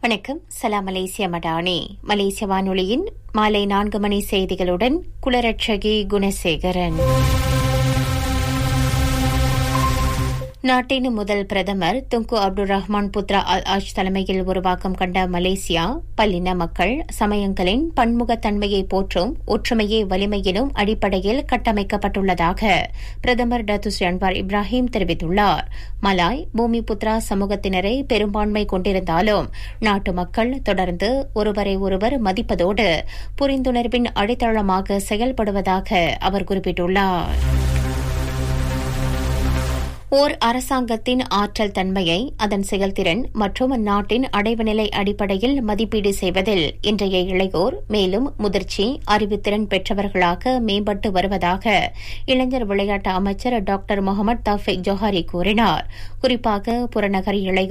வணக்கம் சலாம் மலேசிய மடானி மலேசிய வானொலியின் மாலை நான்கு மணி செய்திகளுடன் குலரட்சகி குணசேகரன் நாட்டின் முதல் பிரதமர் Tunku Abdul Rahman Putra Al Haj தலைமையில் உருவாக்கம் கண்ட மலேசியா பல்லின மக்கள் சமயங்களின் பன்முகத்தன்மையை போற்றும் ஒற்றுமையே வலிமையிலும் அடிப்படையில் கட்டமைக்கப்பட்டுள்ளதாக பிரதமர் டத்துஸ் அன்வார் இப்ராஹிம் தெரிவித்துள்ளார் மலாய் பூமி புத்ரா சமூகத்தினரை பெரும்பான்மை கொண்டிருந்தாலும் நாட்டு மக்கள் தொடர்ந்து ஒருவரை ஒருவர் மதிப்பதோடு புரிந்துணர்வின் அடித்தளமாக செயல்படுவதாக அவர் குறிப்பிட்டுள்ளார் ஓர் அரசாங்கத்தின் ஆற்றல் தன்மையை அதன் செயல்திறன் மற்றும் நாட்டின் அடைவு நிலை அடிப்படையில் மதிப்பீடு செய்வதில் இன்றைய இளையோர் மேலும் முதிர்ச்சி அறிவுத்திறன் பெற்றவர்களாக மேம்பட்டு வருவதாக இளைஞர் விளையாட்டு அமைச்சர் டாக்டர் முகமது தஃபிக் ஜோஹாரி கூறினார் குறிப்பாக புறநகர் இளையோர்